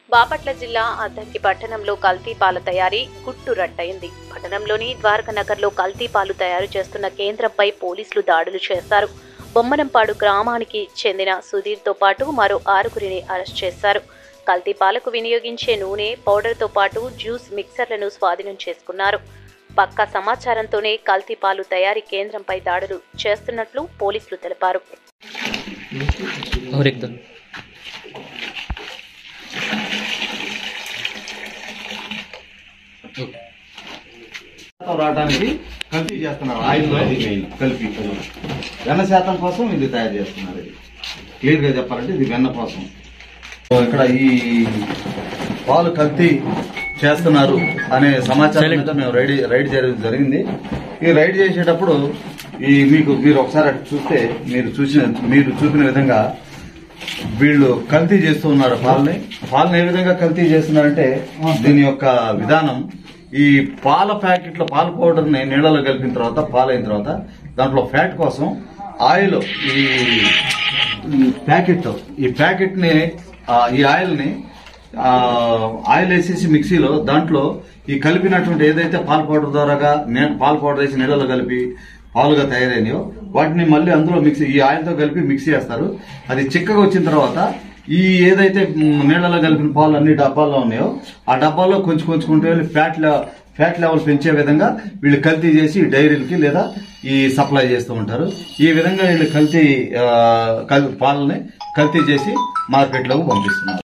బాపట్ల జిల్లా అద్దంకి పట్టణంలో కల్తీ పాల తయారీ గుట్టు రట్టయింది పట్టణంలోని ద్వారక నగర్లో కల్తీ పాలు తయారు చేస్తున్న కేంద్రంపై పోలీసులు దాడులు చేశారు బొమ్మనంపాడు గ్రామానికి చెందిన సుధీర్తో పాటు మరో ఆరుగురిని అరెస్ట్ చేశారు కల్తీ పాలకు వినియోగించే నూనె పౌడర్తో పాటు జ్యూస్ మిక్సర్లను స్వాధీనం చేసుకున్నారు పక్కా సమాచారంతోనే కల్తీ పాలు తయారీ కేంద్రంపై దాడులు చేస్తున్నట్లు పోలీసులు తెలిపారు और एकदम శాతం రావడానికి కల్తీ చేస్తున్నారు ఆయిల్ కలిపి వెన్న శాతం కోసం ఇది తయారు చేస్తున్నారు ఇది క్లియర్ గా చెప్పాలంటే ఇది వెన్న కోసం సో ఇక్కడ ఈ పాలు కల్తీ చేస్తున్నారు అనే సమాచారం మీద మేము రైడ్ రైడ్ చేయడం జరిగింది ఈ రైడ్ చేసేటప్పుడు ఈ మీకు మీరు ఒకసారి అటు చూస్తే మీరు చూసిన మీరు చూపిన విధంగా వీళ్ళు కల్తీ చేస్తూ ఉన్నారు పాలని పాలను ఏ విధంగా కల్తీ చేస్తున్నారంటే దీని యొక్క విధానం ఈ పాల ప్యాకెట్ల పాల పౌడర్ ని నీళ్ళలో కలిపిన తర్వాత పాలైన తర్వాత దాంట్లో ఫ్యాట్ కోసం ఆయిల్ ఈ ఈ ప్యాకెట్ ఈ ప్యాకెట్ ని ఆ, ఈ ఆయిల్ ని ఆ, ఆయిల్ వేసేసి మిక్సీలో దాంట్లో ఈ కలిపినటువంటి ఏదైతే పాల పౌడర్ ద్వారాగా నే- పాల పౌడర్ వేసి నీళ్ళలో కలిపి పాలుగా తయారైనయో వాటిని మళ్ళీ అందులో మిక్సీ ఈ ఆయిల్తో కలిపి మిక్సీ చేస్తారు అది చిక్కగా వచ్చిన తర్వాత ఈ ఏదైతే మ్, నీళ్ళలో కలిపిన పాలు అన్ని డబ్బాల్లో ఉన్నాయో ఆ డబ్బాల్లో కొంచెం కొంచుకుంటూ వెళ్ళి ఫ్యాట్ లె- ఫ్యాట్ లెవెల్ పెంచే విధంగా వీళ్ళు కల్తీ చేసి డైరీలకి లేదా ఈ సప్లై చేస్తూ ఉంటారు ఈ విధంగా వీళ్ళు కల్తీ ఆ, కల్- పాలని కల్తీ చేసి మార్కెట్లోకి పంపిస్తున్నారు